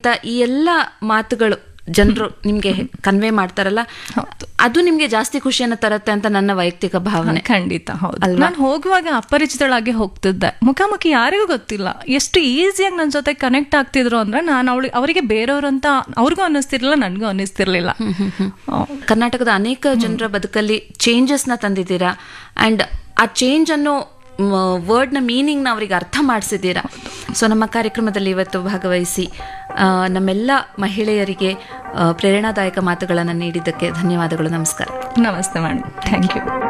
ಅಂತ ಈ ಎಲ್ಲ ಮಾತುಗಳು ಜನರು ನಿಮ್ಗೆ ಕನ್ವೆ ಮಾಡ್ತಾರಲ್ಲ ಅದು ನಿಮ್ಗೆ ಜಾಸ್ತಿ ಖುಷಿಯನ್ನ ತರತ್ತೆ ಅಂತ ನನ್ನ ವೈಯಕ್ತಿಕ ಭಾವನೆ ಖಂಡಿತ ಹೌದು ನಾನು ಹೋಗುವಾಗ ಅಪರಿಚಿತಳಾಗಿ ಹೋಗ್ತಿದ್ದೆ ಮುಖಾಮುಖಿ ಯಾರಿಗೂ ಗೊತ್ತಿಲ್ಲ ಎಷ್ಟು ಈಸಿಯಾಗಿ ನನ್ನ ಜೊತೆ ಕನೆಕ್ಟ್ ಆಗ್ತಿದ್ರು ಅಂದ್ರೆ ನಾನು ಅವಳಿ ಅವರಿಗೆ ಬೇರೆಯವ್ರು ಅಂತ ಅವ್ರಿಗೂ ಅನ್ನಿಸ್ತಿರ್ಲಿಲ್ಲ ನನಗೂ ಅನ್ನಿಸ್ತಿರ್ಲಿಲ್ಲ ಕರ್ನಾಟಕದ ಅನೇಕ ಜನರ ಬದುಕಲ್ಲಿ ಚೇಂಜಸ್ ನ ತಂದಿದ್ದೀರಾ ಅಂಡ್ ಆ ಚೇಂಜ್ ಅನ್ನೋ ವರ್ಡ್ ನ ಮೀನಿಂಗ್ ನ ಅವರಿಗೆ ಅರ್ಥ ಮಾಡಿಸಿದ್ದೀರಾ ಸೊ ನಮ್ಮ ಕಾರ್ಯಕ್ರಮದಲ್ಲಿ ಇವತ್ತು ಭಾಗವಹಿಸಿ ಆ, ನಮ್ಮೆಲ್ಲ ಮಹಿಳೆಯರಿಗೆ ಆ, ಪ್ರೇರಣಾದಾಯಕ ಮಾತುಗಳನ್ನು ನೀಡಿದ್ದಕ್ಕೆ ಧನ್ಯವಾದಗಳು ನಮಸ್ಕಾರ ನಮಸ್ತೆ ಮೇಡಮ್ ಥ್ಯಾಂಕ್ ಯು